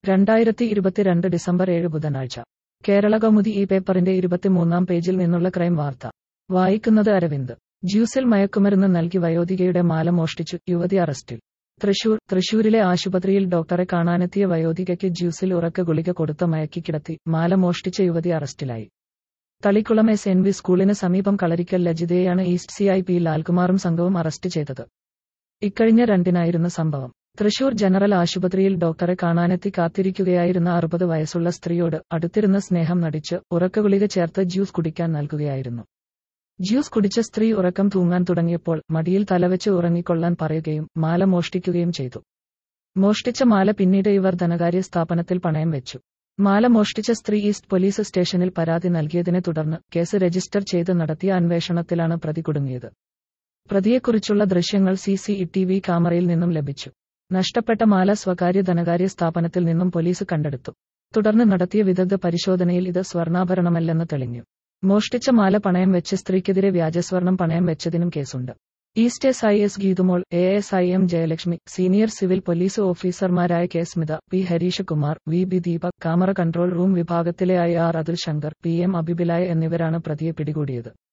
രണ്ടായിരത്തി ഇരുപത്തിരണ്ട് ഡിസംബർ ഏഴ് ബുധനാഴ്ച കേരള കൗമുദി ഈ പേപ്പറിന്റെ ഇരുപത്തിമൂന്നാം പേജിൽ നിന്നുള്ള ക്രൈം വാർത്ത വായിക്കുന്നത് അരവിന്ദ് ജ്യൂസിൽ മയക്കുമരുന്ന് നൽകി വയോധികയുടെ മാല മോഷ്ടിച്ചു യുവതി അറസ്റ്റിൽ തൃശൂർ തൃശൂരിലെ ആശുപത്രിയിൽ ഡോക്ടറെ കാണാനെത്തിയ വയോധികയ്ക്ക് ജ്യൂസിൽ ഉറക്ക ഗുളിക കൊടുത്ത മയക്കി കിടത്തി മാല മോഷ്ടിച്ച യുവതി അറസ്റ്റിലായി തളിക്കുളം എസ് എൻ വി സ്കൂളിന് സമീപം കളരിക്കൽ ലജിതയെയാണ് ഈസ്റ്റ് സി ഐ പി ലാൽകുമാറും സംഘവും അറസ്റ്റ് ചെയ്തത് ഇക്കഴിഞ്ഞ രണ്ടിനായിരുന്നു സംഭവം തൃശൂർ ജനറൽ ആശുപത്രിയിൽ ഡോക്ടറെ കാണാനെത്തി കാത്തിരിക്കുകയായിരുന്ന അറുപത് വയസ്സുള്ള സ്ത്രീയോട് അടുത്തിരുന്ന് സ്നേഹം നടിച്ച് ഉറക്കഗുളിക ചേർത്ത് ജ്യൂസ് കുടിക്കാൻ നൽകുകയായിരുന്നു ജ്യൂസ് കുടിച്ച സ്ത്രീ ഉറക്കം തൂങ്ങാൻ തുടങ്ങിയപ്പോൾ മടിയിൽ തലവെച്ച് ഉറങ്ങിക്കൊള്ളാൻ പറയുകയും മാല മോഷ്ടിക്കുകയും ചെയ്തു മോഷ്ടിച്ച മാല പിന്നീട് ഇവർ ധനകാര്യ സ്ഥാപനത്തിൽ പണയം വെച്ചു മാല മോഷ്ടിച്ച സ്ത്രീ ഈസ്റ്റ് പോലീസ് സ്റ്റേഷനിൽ പരാതി നൽകിയതിനെ തുടർന്ന് കേസ് രജിസ്റ്റർ ചെയ്ത് നടത്തിയ അന്വേഷണത്തിലാണ് പ്രതി കുടുങ്ങിയത് പ്രതിയെക്കുറിച്ചുള്ള ദൃശ്യങ്ങൾ സി സി ടി വി ക്യാമറയിൽ നിന്നും ലഭിച്ചു നഷ്ടപ്പെട്ട മാല സ്വകാര്യ ധനകാര്യ സ്ഥാപനത്തിൽ നിന്നും പോലീസ് കണ്ടെടുത്തു തുടർന്ന് നടത്തിയ വിദഗ്ധ പരിശോധനയിൽ ഇത് സ്വർണ്ണാഭരണമല്ലെന്ന് തെളിഞ്ഞു മോഷ്ടിച്ച മാല പണയം വെച്ച് സ്ത്രീക്കെതിരെ വ്യാജസ്വർണം പണയം വെച്ചതിനും കേസുണ്ട് east S I S Geethumol A S I M Jayalakshmi senior civil police ഓഫീസർമാരായ K Smitha P Harish Kumar V B Deepak camera control room വിഭാഗത്തിലെ I R Athul Shankar P M അബിബിലായ എന്നിവരാണ് പ്രതിയെ പിടികൂടിയത്